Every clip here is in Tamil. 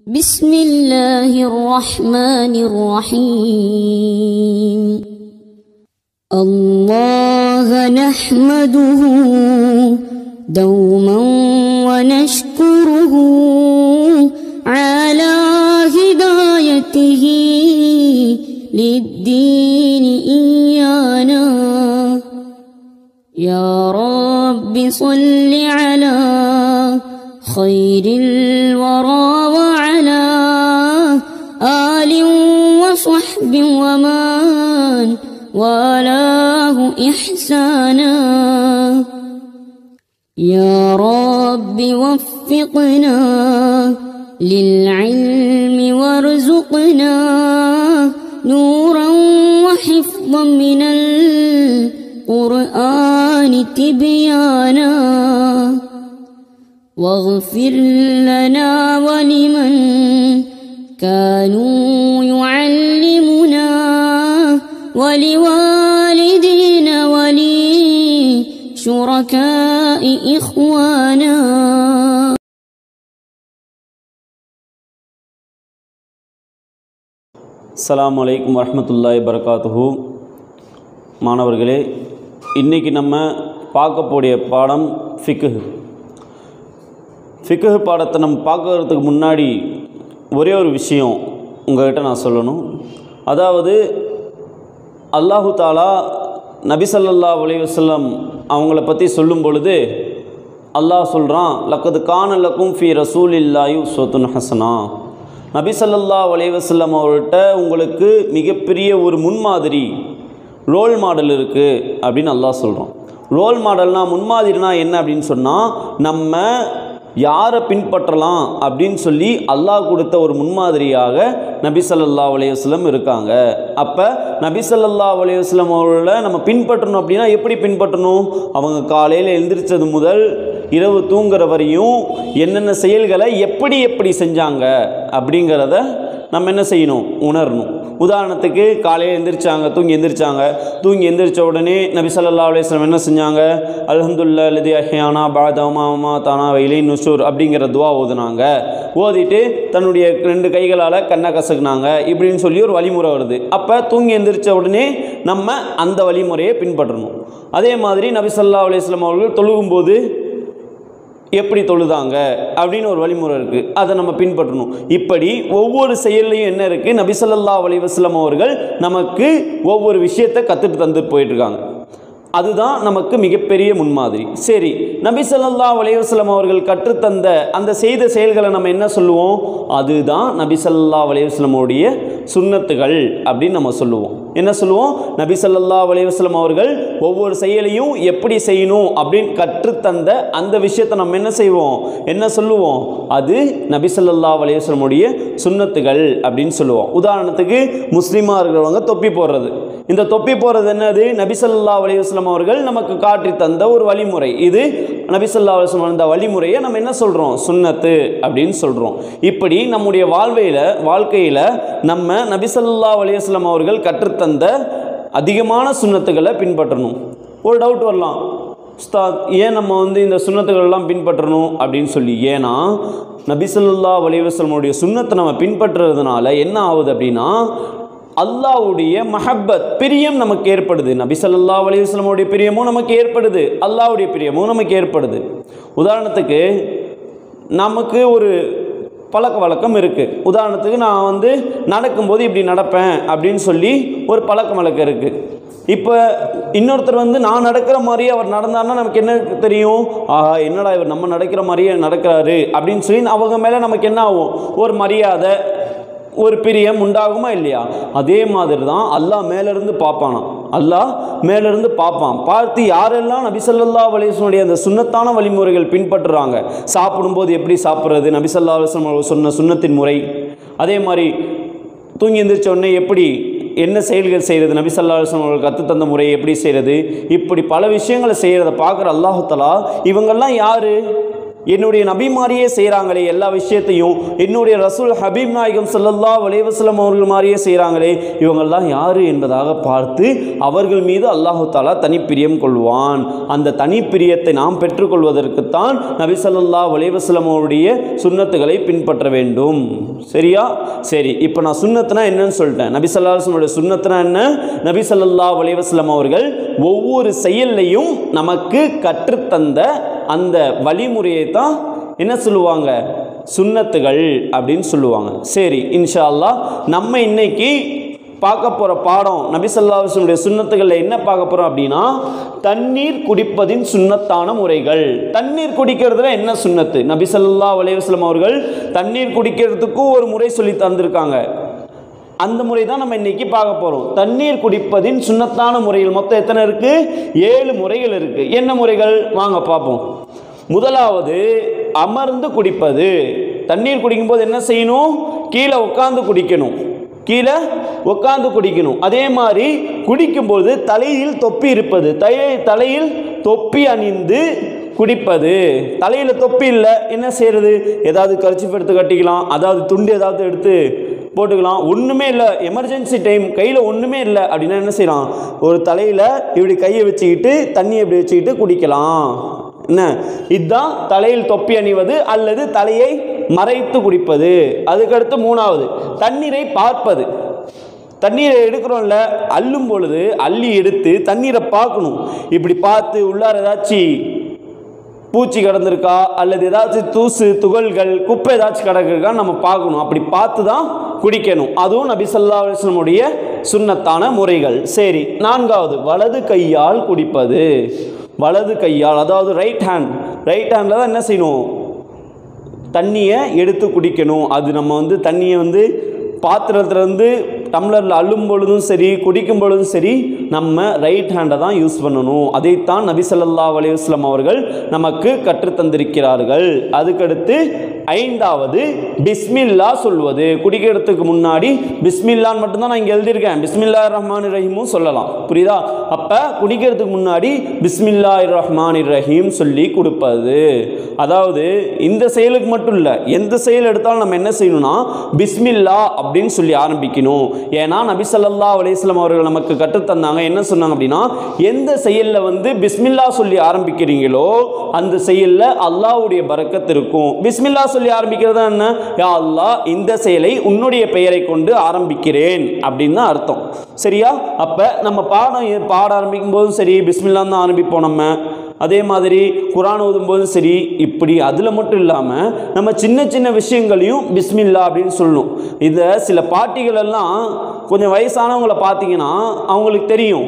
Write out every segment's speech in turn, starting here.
بسم الله الرحمن الرحيم الله نحمده دوما ونشكره على هدايته للدين إيانا يا رب صل على خير الورى وعلى آل وصحب ومن والاه إحسانا يا رب وفقنا للعلم وارزقنا نورا وحفظا من القرآن تبيانا واغفر لنا ولمن كانوا يعلمنا ولوالدينا ولشركاء إخوانا அஸ்ஸலாமு அலைக்கும் வரஹ்மத்துல்லாஹி பரகாத்துஹு மாணவர்களே இன்றைக்கி நம்ம பார்க்கக்கூடிய பாடம் ஃபிக்குஹ் ஃபிக்குஹ் பாடத்தை நம்ம பார்க்கறதுக்கு முன்னாடி ஒரே ஒரு விஷயம் உங்கள்கிட்ட நான் சொல்லணும் அதாவது அல்லாஹு தாலா நபி ஸல்லல்லாஹு அலைஹி வஸல்லம் அவங்கள பற்றி சொல்லும் பொழுது அல்லாஹ் சொல்கிறான் லக்கது கான லக்கும் ஃபி ரசூலில்லாஹி உஸ்வத்துன் ஹசனா நபி ஸல்லல்லாஹு அலைஹி வஸல்லம் அவர்கிட்ட உங்களுக்கு மிகப்பெரிய ஒரு முன்மாதிரி ரோல் மாடல் இருக்குது அப்படின்னு அல்லாஹ் சொல்கிறான் ரோல் மாடல்னால் முன்மாதிரினா என்ன அப்படின்னு சொன்னால் நம்ம யாரை பின்பற்றலாம் அப்படின்னு சொல்லி அல்லாஹ் கொடுத்த ஒரு முன்மாதிரியாக நபி ஸல்லல்லாஹு அலைஹி வஸல்லம் இருக்காங்க அப்போ நபி ஸல்லல்லாஹு அலைஹி வஸல்லம் அவர்களை நம்ம பின்பற்றணும் அப்படின்னா எப்படி பின்பற்றணும் அவங்க காலையில் எழுந்திரிச்சது முதல் இரவு தூங்குற வரையும் என்னென்ன செயல்களை எப்படி எப்படி செஞ்சாங்க அப்படிங்கிறத நம்ம என்ன செய்யணும் உணரணும் உதாரணத்துக்கு காலையில் எந்திரிச்சாங்க தூங்கி எந்திரிச்சாங்க தூங்கி எந்திரிச்ச உடனே நபி ஸல்லல்லாஹு அலைஹி வஸல்லம் என்ன செஞ்சாங்க அல்ஹம்துலில்லாஹ் லதி அஹ்யானா பாதமாமா தானா வைலை நுஷூர் அப்படிங்கிற துவா ஓதுனாங்க ஓதிட்டு தன்னுடைய ரெண்டு கைகளால் கண்ணை கசக்குனாங்க இப்படின்னு சொல்லி ஒரு வழிமுறை வருது அப்போ தூங்கி எந்திரிச்ச உடனே நம்ம அந்த வழிமுறையை பின்பற்றணும் அதே மாதிரி நபி ஸல்லல்லாஹு அலைஹி வஸல்லம் அவர்கள் தொழுகும்போது எப்படி தொழுதாங்க அப்படின்னு ஒரு வழிமுறை இருக்குது அதை நம்ம பின்பற்றணும் இப்படி ஒவ்வொரு செயல்லையும் என்ன இருக்குது நபி ஸல்லல்லாஹு அலைஹி வஸல்லம் அவர்கள் நமக்கு ஒவ்வொரு விஷயத்தை கற்றுட்டு தந்துட்டு போயிட்டுருக்காங்க அதுதான் நமக்கு மிகப்பெரிய முன்மாதிரி சரி நபி ஸல்லல்லாஹு அலைஹி வஸல்லம் அவர்கள் கற்றுத்தந்த அந்த செய்த செயல்களை நம்ம என்ன சொல்லுவோம் அதுதான் நபி ஸல்லல்லாஹு அலைஹி வஸல்லமுடைய சுன்னத்துகள் அப்படின்னு நம்ம சொல்லுவோம் என்ன சொல்லுவோம் நபி ஸல்லல்லாஹு அலைஹி வஸல்லம் அவர்கள் ஒவ்வொரு செயலையும் எப்படி செய்யணும் அப்படின்னு கற்றுத்தந்த அந்த விஷயத்தை நம்ம என்ன செய்வோம் என்ன சொல்லுவோம் அது நபி ஸல்லல்லாஹு அலைஹி வஸல்லமுடைய சுன்னத்துகள் அப்படின்னு சொல்லுவோம் உதாரணத்துக்கு முஸ்லீமாக இருக்கிறவங்க தொப்பி போடுறது இந்த தொப்பி போடுறது என்னது நபி ஸல்லல்லாஹு அலைஹி வஸல்லம் அவர்கள் நமக்கு காட்டி தந்த ஒரு வழிமுறை இது நபி ஸல்லல்லாஹு அலைஹி வஸல்லம் அந்த வழிமுறையை நம்ம என்ன சொல்கிறோம் சுன்னத்து அப்படின்னு சொல்கிறோம் இப்படி நம்முடைய வாழ்வையில் வாழ்க்கையில் நம்ம நபி ஸல்லல்லாஹு அலைஹி வஸல்லம் அவர்கள் கற்றுத்தந்த அதிகமான சுன்னத்துகளை பின்பற்றணும் ஒரு டவுட் வரலாம் உஸ்தாத் ஏன் நம்ம வந்து இந்த சுன்னத்துகளெல்லாம் பின்பற்றணும் அப்படின்னு சொல்லி ஏன்னா நபி ஸல்லல்லாஹு அலைஹி வஸல்லமுடைய சுன்னத்தை நம்ம பின்பற்றுறதுனால என்ன ஆகுது அப்படின்னா அல்லாவுடைய மஹப்பத் பிரியம் நமக்கு ஏற்படுது நபி ஸல்லல்லாஹு அலைஹி வஸல்லமுடைய பிரியமும் நமக்கு ஏற்படுது அல்லாவுடைய பிரியமும் நமக்கு ஏற்படுது உதாரணத்துக்கு நமக்கு ஒரு பழக்க வழக்கம் இருக்குது உதாரணத்துக்கு நான் வந்து நடக்கும்போது இப்படி நடப்பேன் அப்படின்னு சொல்லி ஒரு பழக்க வழக்கம் இருக்குது இப்போ இன்னொருத்தர் வந்து நான் நடக்கிற மாதிரியே அவர் நடந்தாருன்னா நமக்கு என்ன தெரியும் ஆஹா என்னடா இவர் நம்ம நடக்கிற மாதிரியே நடக்கிறாரு அப்படின்னு சொல்லி அவங்க மேலே நமக்கு என்ன ஆகும் ஒரு மரியாதை ஒரு பிரியம் உண்டாகுமா இல்லையா அதே மாதிரி தான் அல்லாஹ் மேலேருந்து பார்ப்பானாம் அல்லாஹ் மேலேருந்து பார்ப்பான் பார்த்து யாரெல்லாம் நபி ஸல்லல்லாஹு அலைஹி வஸல்லம் அந்த சுன்னத்தான வழிமுறைகள் பின்பற்றுறாங்க சாப்பிடும்போது எப்படி சாப்பிட்றது நபி ஸல்லல்லாஹு அலைஹி வஸல்லம் அவர்கள் சொன்ன சுன்னத்தின் முறை அதே மாதிரி தூங்கி எந்திரிச்ச உடனே எப்படி என்ன செயல்கள் செய்கிறது நபி ஸல்லல்லாஹு அலைஹி வஸல்லம் அவர்கள் கற்று தந்த முறையை எப்படி செய்கிறது இப்படி பல விஷயங்களை செய்கிறத பார்க்குற அல்லாஹு தஆலா இவங்கெல்லாம் யார் என்னுடைய நபி மாதிரியே செய்கிறாங்களே எல்லா விஷயத்தையும் என்னுடைய ரசூல் ஹபீப் நாயகம் ஸல்லல்லாஹு அலைஹி வஸல்லம் அவர்கள் மாதிரியே செய்கிறாங்களே இவங்கெல்லாம் யார் என்பதாக பார்த்து அவர்கள் மீது அல்லாஹு தாலா தனிப்பிரியம் கொள்வான் அந்த தனிப்பிரியத்தை நாம் பெற்றுக்கொள்வதற்குத்தான் நபி ஸல்லல்லாஹு அலைஹி வஸல்லம் அவருடைய சுன்னத்துகளை பின்பற்ற வேண்டும் சரியா சரி இப்போ நான் சுன்னத்துனா என்னன்னு சொல்லிட்டேன் நபி ஸல்லல்லாஹு அலைஹி வஸல்லம் சுன்னத்துனா என்ன நபி ஸல்லல்லாஹு அலைஹி வஸல்லம் அவர்கள் ஒவ்வொரு செயல்லையும் நமக்கு கற்றுத்தந்த அந்த வழிமுறையை தான் என்ன சொல்லுவாங்க சுன்னத்துகள் அப்படின்னு சொல்லுவாங்க சரி இன்ஷா அல்லாஹ் நம்ம இன்னைக்கு பார்க்க போகிற பாடம் நபி ஸல்லல்லாஹு அலைஹி வஸல்லம் சுன்னத்துகளில் என்ன பார்க்க போகிறோம் அப்படின்னா தண்ணீர் குடிப்பதின் சுன்னத்தான முறைகள் தண்ணீர் குடிக்கிறதுல என்ன சுன்னத்து நபி ஸல்லல்லாஹு அலைஹி வஸல்லம் அவர்கள் தண்ணீர் குடிக்கிறதுக்கும் ஒரு முறை சொல்லி தந்திருக்காங்க அந்த முறை தான் நம்ம இன்னைக்கு பார்க்க போகிறோம் தண்ணீர் குடிப்பதின் சுன்னத்தான முறைகள் மொத்தம் எத்தனை இருக்கு ஏழு முறைகள் இருக்கு என்ன முறைகள் வாங்க பார்ப்போம் முதலாவது அமர்ந்து குடிப்பது தண்ணீர் குடிக்கும்போது என்ன செய்யணும் கீழே உட்காந்து குடிக்கணும் கீழே உட்காந்து குடிக்கணும் அதே மாதிரி குடிக்கும்போது தலையில் தொப்பி இருப்பது தலை தலையில் தொப்பி அணிந்து குடிப்பது தலையில் தொப்பி இல்லை என்ன செய்யறது ஏதாவது கர்ச்சிஃப் எடுத்து கட்டிக்கலாம் அதாவது துண்டு ஏதாவது எடுத்து போட்டுக்கலாம் ஒன்றுமே இல்லை எமர்ஜென்சி டைம் கையில் ஒன்றுமே இல்லை அப்படின்னா என்ன செய்யலாம் ஒரு தலையில் இப்படி கையை வச்சுக்கிட்டு தண்ணியை இப்படி வச்சுக்கிட்டு குடிக்கலாம் என்ன இதுதான் தலையில் தொப்பி அணிவது அல்லது தலையை மறைத்து குடிப்பது அதுக்கடுத்து மூணாவது தண்ணீரை பார்ப்பது தண்ணீரை எடுக்கிறோம்ல அள்ளும் பொழுது அள்ளி எடுத்து தண்ணீரை பார்க்கணும் இப்படி பார்த்து உள்ளார ஏதாச்சும் பூச்சி கிடந்திருக்கா அல்லது ஏதாச்சும் தூசு துகள்கள் குப்பை ஏதாச்சும் கிடக்குறா நம்ம பார்க்கணும் அப்படி பார்த்து தான் குடிக்கணும் அதுவும் நபி ஸல்லல்லாஹு அலைஹி வஸல்லமுடைய சுன்னத்தான முறைகள் சரி நான்காவது வலது கையால் குடிப்பது வலது கையால் அதாவது ரைட் ஹேண்ட் ரைட் ஹேண்டில் தான் என்ன செய்யணும் தண்ணியை எடுத்து குடிக்கணும் அது நம்ம வந்து தண்ணியை வந்து பாத்திரத்துலேருந்து டம்ளரில் அள்ளும் பொழுதும் சரி குடிக்கும் பொழுதும் சரி நம்ம ரைட் ஹேண்டை தான் யூஸ் பண்ணணும் அதைத்தான் நபி ஸல்லல்லாஹு அலைஹி வஸல்லம் அவர்கள் நமக்கு கற்றுத்தந்திருக்கிறார்கள் அதுக்கடுத்து ஐந்தாவது பிஸ்மில்லா சொல்வது குடிக்கிறதுக்கு முன்னாடி பிஸ்மில்லான்னு மட்டும்தான் நான் இங்கே எழுதியிருக்கேன் பிஸ்மில்லா ரஹ்மான் ரஹீமும் சொல்லலாம் புரியுதா அப்போ குடிக்கிறதுக்கு முன்னாடி பிஸ்மில்லா ரஹ்மான் ரஹீம் சொல்லி கொடுப்பது அதாவது இந்த செயலுக்கு மட்டும் இல்லை எந்த செயல் எடுத்தாலும் நம்ம என்ன செய்யணும்னா பிஸ்மில்லா அப்படின்னு சொல்லி ஆரம்பிக்கணும் ஏன்னா நபி ஸல்லல்லாஹு அலைஹி வஸல்லம் அவர்கள் நமக்கு கற்றுத்தந்தாங்க என்ன சொன்னாங்க அப்படின்னா எந்த செயலில் வந்து பிஸ்மில்லா சொல்லி ஆரம்பிக்கிறீங்களோ அந்த செயலில் அல்லாஹ்வுடைய பரக்கத் இருக்கும் பிஸ்மில்லா சொல்லி ஆரம்பிக்கிறது என்ன யா அல்லாஹ் இந்த செயலை உன்னுடைய பெயரை கொண்டு ஆரம்பிக்கிறேன் அப்படின்னு தான் அர்த்தம் சரியா அப்போ நம்ம பாடம் எ- பாட ஆரம்பிக்கும் போதும் சரி பிஸ்மில்லா தான் ஆரம்பிப்போம் நம்ம அதே மாதிரி குரான் ஓதும்போதும் சரி இப்படி அதில் மட்டும் இல்லாமல் நம்ம சின்ன சின்ன விஷயங்களையும் பிஸ்மில்லா அப்படின்னு சொல்லணும் இதை சில பாட்டிகள் எல்லாம் கொஞ்சம் வயசானவங்கள பார்த்தீங்கன்னா அவங்களுக்கு தெரியும்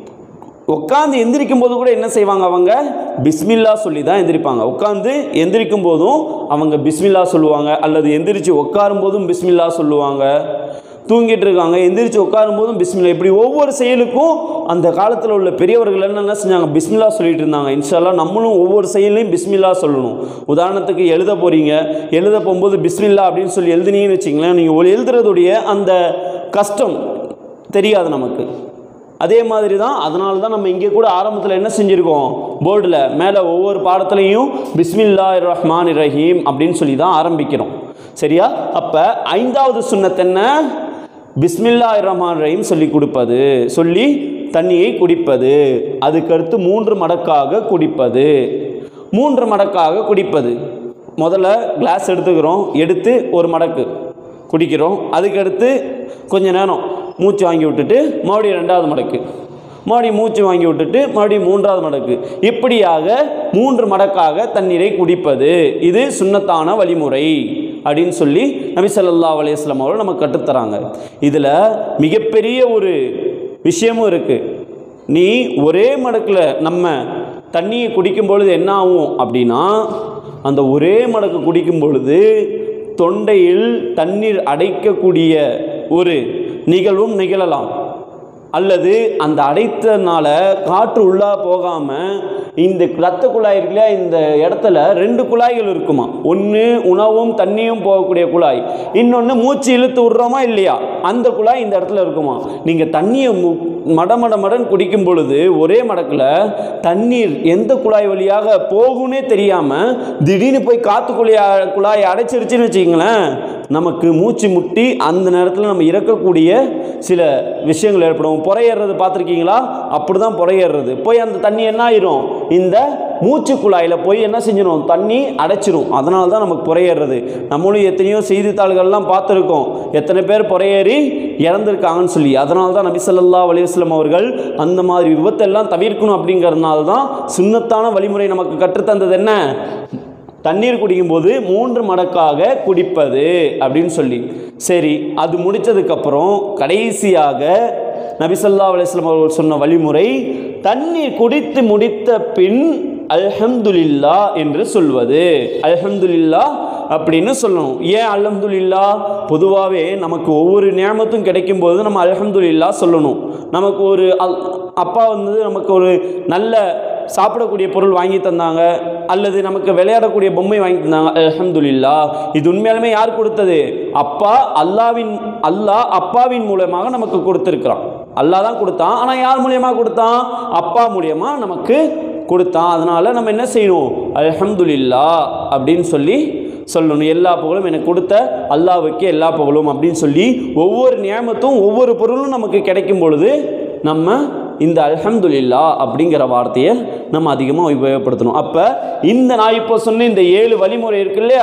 உட்காந்து எந்திரிக்கும் போது கூட என்ன செய்வாங்க அவங்க பிஸ்மில்லா சொல்லி தான் எந்திரிப்பாங்க உட்காந்து எந்திரிக்கும் போதும் அவங்க பிஸ்மில்லா சொல்லுவாங்க அல்லது எந்திரிச்சு உட்காரும் போதும் பிஸ்மில்லா சொல்லுவாங்க தூங்கிட்டு இருக்காங்க எந்திரிச்சு உட்காரும் போதும் பிஸ்மில்லா இப்படி ஒவ்வொரு செயலுக்கும் அந்த காலத்தில் உள்ள பெரியவர்கள் எல்லாம் என்ன செஞ்சாங்க பிஸ்மில்லா சொல்லிட்டு இருந்தாங்க இன்ஷால்லா நம்மளும் ஒவ்வொரு செயலையும் பிஸ்மில்லா சொல்லணும் உதாரணத்துக்கு எழுத போறீங்க எழுத போகும்போது பிஸ்மில்லா அப்படின்னு சொல்லி எழுதுனீங்கன்னு வச்சிங்களேன் நீங்கள் எழுதுறதுடைய அந்த கஷ்டம் தெரியாது நமக்கு அதே மாதிரி தான் அதனால தான் நம்ம இங்கே கூட ஆரம்பத்தில் என்ன செஞ்சுருக்கோம் போர்டில் மேலே ஒவ்வொரு பாடத்துலையும் பிஸ்மில்லா ரஹ்மான் ரஹீம் அப்படின்னு சொல்லி தான் ஆரம்பிக்கிறோம் சரியா அப்போ ஐந்தாவது சுன்னத் என்ன பிஸ்மில்லா ரஹ்மான் ரஹீம் சொல்லி கொடுப்பது சொல்லி தண்ணியை குடிப்பது அதுக்கடுத்து மூன்று மடக்காக குடிப்பது மூன்று மடக்காக குடிப்பது முதல்ல கிளாஸ் எடுத்துக்கிறோம் எடுத்து ஒரு மடக்கு குடிக்கிறோம் அதுக்கடுத்து கொஞ்ச நேரம் மூச்சு வாங்கி விட்டுட்டு மறுபடியும் ரெண்டாவது மடக்கு மறுபடியும் மூச்சு வாங்கி விட்டுட்டு மறுபடியும் மூன்றாவது மடக்கு இப்படியாக மூன்று மடக்காக தண்ணீரை குடிப்பது இது சுன்னத்தான வழிமுறை அப்படின்னு சொல்லி நபி ஸல்லல்லாஹு அலைஹி வஸல்லம் அவர்கள் நமக்கு கற்றுத்தராங்க இதில் மிகப்பெரிய ஒரு விஷயமும் இருக்குது நீ ஒரே மடக்கில் நம்ம தண்ணியை குடிக்கும் பொழுது என்ன ஆகும் அப்படின்னா அந்த ஒரே மடக்கு குடிக்கும் பொழுது தொண்டையில் தண்ணீர் அடைக்கக்கூடிய ஒரு நிகழ்வும் நிகழலாம் அல்லது அந்த அடைத்தனால காற்று உள்ளா போகாமல் இந்த இரத்த குழாய் இருக்கு இல்லையா இந்த இடத்துல ரெண்டு குழாய்கள் இருக்குமா ஒன்று உணவும் தண்ணியும் போகக்கூடிய குழாய் இன்னொன்று மூச்சு இழுத்து விட்றோமா இல்லையா அந்த குழாய் இந்த இடத்துல இருக்குமா நீங்கள் தண்ணியை மு மடமட மடன் குடிக்கும் பொழுது ஒரே மடக்கில் தண்ணீர் எந்த குழாய் வழியாக போகும்னே தெரியாமல் திடீர்னு போய் காற்று குழாய் குழாயை அடைச்சிருச்சுன்னு வச்சுக்கங்களேன் நமக்கு மூச்சு முட்டி அந்த நேரத்தில் நம்ம இறக்கக்கூடிய சில விஷயங்கள் ஏற்படும் புறையேறது பார்த்துருக்கீங்களா அப்படி தான் புறையேறது போய் அந்த தண்ணி என்ன ஆயிரும் இந்த மூச்சு குழாயில் போய் என்ன செஞ்சிடும் தண்ணி அடைச்சிரும் அதனால தான் நமக்கு புறையேறது நம்மளும் எத்தனையோ செய்தித்தாள்கள்லாம் பார்த்துருக்கோம் எத்தனை பேர் புறையேறி இறந்துருக்காங்கன்னு சொல்லி அதனால தான் நபி ஸல்லல்லாஹு அலைஹி வஸல்லம் அவர்கள் அந்த மாதிரி விபத்தெல்லாம் தவிர்க்கணும் அப்படிங்கிறதுனால தான் சுன்னத்தான வழிமுறை நமக்கு கற்றுத்தந்தது என்ன தண்ணீர் குடிக்கும்போது மூன்று மடக்காக குடிப்பது அப்படின்னு சொல்லி சரி அது முடித்ததுக்கப்புறம் கடைசியாக நபிசல்லா அலிஸ்லாம் அவர்கள் சொன்ன வழிமுறை தண்ணீர் குடித்து முடித்த பின் அல்ஹம்துலில்லா என்று சொல்வது அல்ஹம்துலில்லா அப்படின்னு சொல்லணும் ஏன் அல்ஹம்துலில்லா பொதுவாகவே நமக்கு ஒவ்வொரு நியமத்தும் கிடைக்கும் போது நம்ம அல்ஹம்துலில்லா சொல்லணும் நமக்கு ஒரு அல் அப்பா வந்து நமக்கு ஒரு நல்ல சாப்பிடக்கூடிய பொருள் வாங்கி தந்தாங்க அல்லது நமக்கு விளையாடக்கூடிய பொம்மை வாங்கி தந்தாங்க அல்ஹம்துலில்லா இது உண்மையாலுமே யார் கொடுத்தது அப்பா அல்லாவின் அல்லாஹ் அப்பாவின் மூலமாக நமக்கு கொடுத்துருக்குறான் அல்லாஹ் தான் கொடுத்தான் ஆனால் யார் மூலியமாக கொடுத்தான் அப்பா மூலியமாக நமக்கு கொடுத்தான் அதனால் நம்ம என்ன செய்யணும் அல்ஹம்துலில்லா அப்படின்னு சொல்லி சொல்லணும் எல்லா புகழும் எனக்கு கொடுத்த அல்லாவுக்கு எல்லா புகழும் அப்படின்னு சொல்லி ஒவ்வொரு நியமத்தும் ஒவ்வொரு பொருளும் நமக்கு கிடைக்கும் பொழுது நம்ம இந்த அல்ஹம்துலில்லா அப்படிங்கிற வார்த்தையை நம்ம அதிகமாக உபயோகப்படுத்தணும் அப்போ இந்த நான் இப்போ சொன்ன இந்த ஏழு வழிமுறை இருக்கு இல்லையா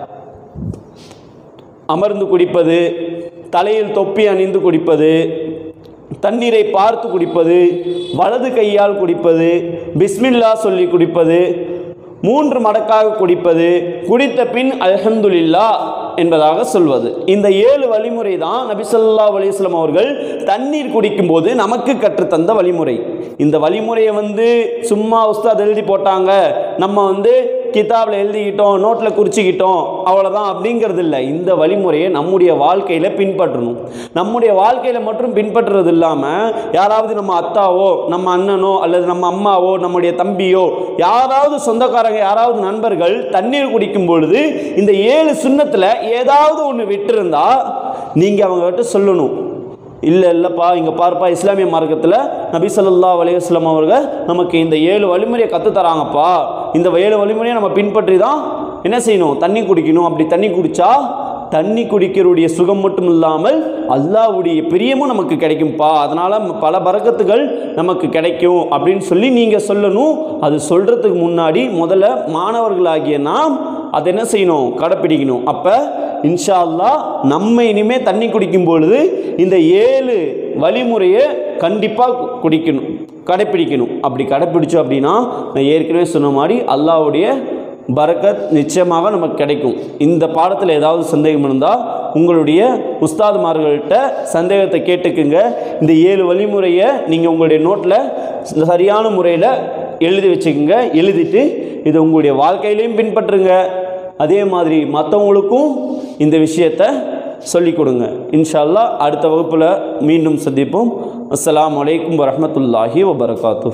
அமர்ந்து குடிப்பது தலையில் தொப்பி அணிந்து குடிப்பது தண்ணீரை பார்த்து குடிப்பது வலது கையால் குடிப்பது பிஸ்மில்லா சொல்லி குடிப்பது மூன்று மடக்காக குடிப்பது குடித்த பின் அல்ஹம்துலில்லா என்பதாக சொல்வது இந்த ஏழு வழிமுறை தான் நபிசல்லா அலிஸ்லாம் அவர்கள் தண்ணீர் குடிக்கும்போது நமக்கு கற்றுத்தந்த வழிமுறை இந்த வழிமுறையை வந்து சும்மா உஸ்தாத் எழுதி போட்டாங்க நம்ம வந்து கிதாபில் எழுதிக்கிட்டோம் நோட்டில் குறிச்சிக்கிட்டோம் அவ்வளோதான் அப்படிங்கிறது இல்லை இந்த வழிமுறையை நம்முடைய வாழ்க்கையில் பின்பற்றணும் நம்முடைய வாழ்க்கையில் மட்டும் பின்பற்றுறது இல்லாமல் யாராவது நம்ம அத்தாவோ நம்ம அண்ணனோ அல்லது நம்ம அம்மாவோ நம்முடைய தம்பியோ யாராவது சொந்தக்காரங்க யாராவது நண்பர்கள் தண்ணீர் குடிக்கும் பொழுது இந்த ஏழு சுண்ணத்தில் ஏதாவது ஒன்று விட்டிருந்தா நீங்கள் அவங்ககிட்ட சொல்லணும் இல்லை இல்லைப்பா இங்கே பார்ப்பா இஸ்லாமிய மார்க்கத்தில் நபி ஸல்லல்லாஹு அலைஹி வஸல்லம் அவர்கள் நமக்கு இந்த ஏழு வழிமுறையை கற்றுத் தராங்கப்பா இந்த ஏழு வழிமுறையை நம்ம பின்பற்றி தான் என்ன செய்யணும் தண்ணி குடிக்கணும் அப்படி தண்ணி குடித்தா தண்ணி குடிக்கிறவுடைய சுகம் மட்டும் இல்லாமல் அல்லாஹ்வுடைய பிரியமும் நமக்கு கிடைக்கும்ப்பா அதனால் பல பறக்கத்துகள் நமக்கு கிடைக்கும் அப்படின்னு சொல்லி நீங்கள் சொல்லணும் அது சொல்கிறதுக்கு முன்னாடி முதல்ல மாணவர்களாகிய நாம் அதை என்ன செய்யணும் கடைப்பிடிக்கணும் அப்போ இன்ஷா அல்லாஹ் நம்ம இனிமே தண்ணி குடிக்கும் பொழுது இந்த ஏழு வழிமுறையை கண்டிப்பாக குடிக்கணும் கடைப்பிடிக்கணும் அப்படி கடைப்பிடிச்சோம் அப்படின்னா நான் ஏற்கனவே சொன்ன மாதிரி அல்லாஹ்வுடைய பரக்கத் நிச்சயமாக நமக்கு கிடைக்கும் இந்த பாடத்தில் ஏதாவது சந்தேகம் இருந்தால் உங்களுடைய உஸ்தாதுமார்கள்ட்ட சந்தேகத்தை கேட்டுக்குங்க இந்த ஏழு வழிமுறையை நீங்கள் உங்களுடைய நோட்டில் சரியான முறையில் எழுதி வச்சுக்கோங்க எழுதிட்டு இதை உங்களுடைய வாழ்க்கையிலையும் பின்பற்றுங்க அதே மாதிரி மற்றவங்களுக்கும் இந்த விஷயத்தை சொல்லிக் கொடுங்க இன்ஷா அல்லாஹ் அடுத்த வகுப்பில் மீண்டும் சந்திப்போம் அஸ்ஸலாமு அலைக்கும் வரஹ்மத்துல்லாஹி வபரகாத்து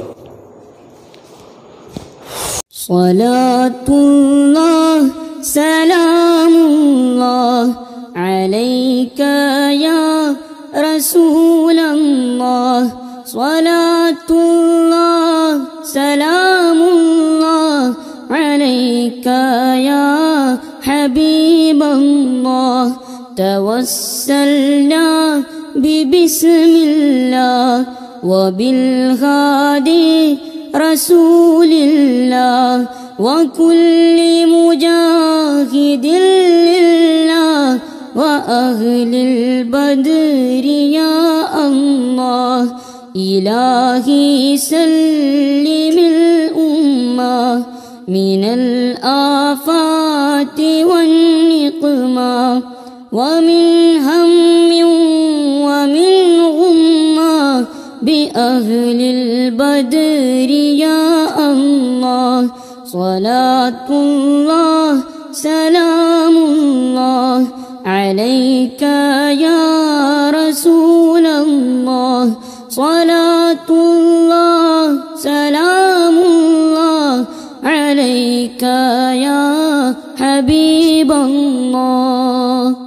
صلاة الله سلام الله عليك يا رسول الله صلاة الله سلام الله عليك يا حبيب الله توسلنا ببسم الله وبالهادي رسول الله وكل مجاهد لله وأهل البدر يا الله إلهي سلم الأمة من الآفات والنقمة ومن هم ومن غمة بأهل البدر يا الله صلاة الله سلام الله عليك يا رسول الله صلاة الله سلام الله عليك يا حبيب الله